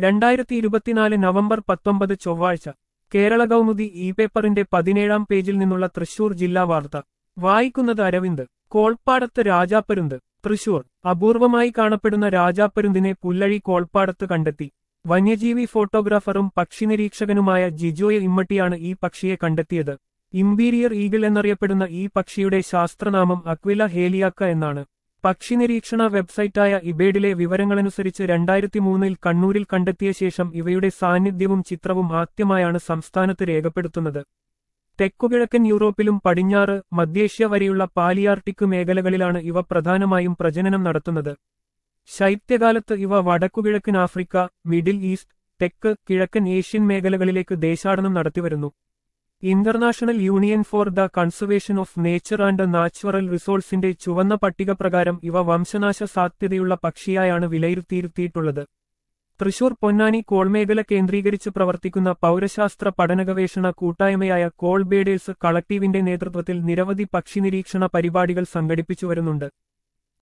രണ്ടായിരത്തി ഇരുപത്തിനാല് നവംബർ പത്തൊമ്പത് ചൊവ്വാഴ്ച കേരള കൗമുദി ഇ പേപ്പറിന്റെ പതിനേഴാം പേജിൽ നിന്നുള്ള തൃശൂർ ജില്ലാ വാർത്ത വായിക്കുന്നത് അരവിന്ദ് കോൾപ്പാടത്ത് രാജാപ്പരുന്ത് തൃശൂർ അപൂർവമായി കാണപ്പെടുന്ന രാജാപ്പരുന്തിനെ പുല്ലഴി കോൾപ്പാടത്ത് കണ്ടെത്തി വന്യജീവി ഫോട്ടോഗ്രാഫറും പക്ഷി നിരീക്ഷകനുമായ ജിജോയ ഇമ്മട്ടിയാണ് ഈ പക്ഷിയെ കണ്ടെത്തിയത് ഇമ്പീരിയർ ഈഗിൾ എന്നറിയപ്പെടുന്ന ഈ പക്ഷിയുടെ ശാസ്ത്രനാമം അക്വില ഹേലിയാക്ക എന്നാണ് പക്ഷി നിരീക്ഷണ വെബ്സൈറ്റായ ഇബേഡിലെ വിവരങ്ങളനുസരിച്ച് രണ്ടായിരത്തി മൂന്നിൽ കണ്ണൂരിൽ കണ്ടെത്തിയ ശേഷം ഇവയുടെ സാന്നിധ്യവും ചിത്രവും ആദ്യമായാണ് സംസ്ഥാനത്ത് രേഖപ്പെടുത്തുന്നത് തെക്കുകിഴക്കൻ യൂറോപ്പിലും പടിഞ്ഞാറ് മധ്യേഷ്യ വരെയുള്ള പാലിയാർട്ടിക് മേഖലകളിലാണ് ഇവ പ്രധാനമായും പ്രജനനം നടത്തുന്നത് ശൈത്യകാലത്ത് ഇവ വടക്കുകിഴക്കൻ ആഫ്രിക്ക മിഡിൽ ഈസ്റ്റ് തെക്ക് കിഴക്കൻ ഏഷ്യൻ മേഖലകളിലേക്ക് ദേശാടനം നടത്തിവരുന്നു International Union for the Conservation of Nature and natural റിസോഴ്സിന്റെ ചുവന്ന പട്ടിക പ്രകാരം ഇവ വംശനാശ സാധ്യതയുള്ള പക്ഷിയായാണ് വിലയിരുത്തിയിരുത്തിയിട്ടുള്ളത് തൃശൂർ പൊന്നാനി കോൾമേഖല കേന്ദ്രീകരിച്ച് പ്രവർത്തിക്കുന്ന പൗരശാസ്ത്ര പഠനഗവേഷണ കൂട്ടായ്മയായ കോൾ ബേഡേഴ്സ് കളക്ടീവിന്റെ നേതൃത്വത്തിൽ നിരവധി പക്ഷി നിരീക്ഷണ പരിപാടികൾ സംഘടിപ്പിച്ചു വരുന്നുണ്ട്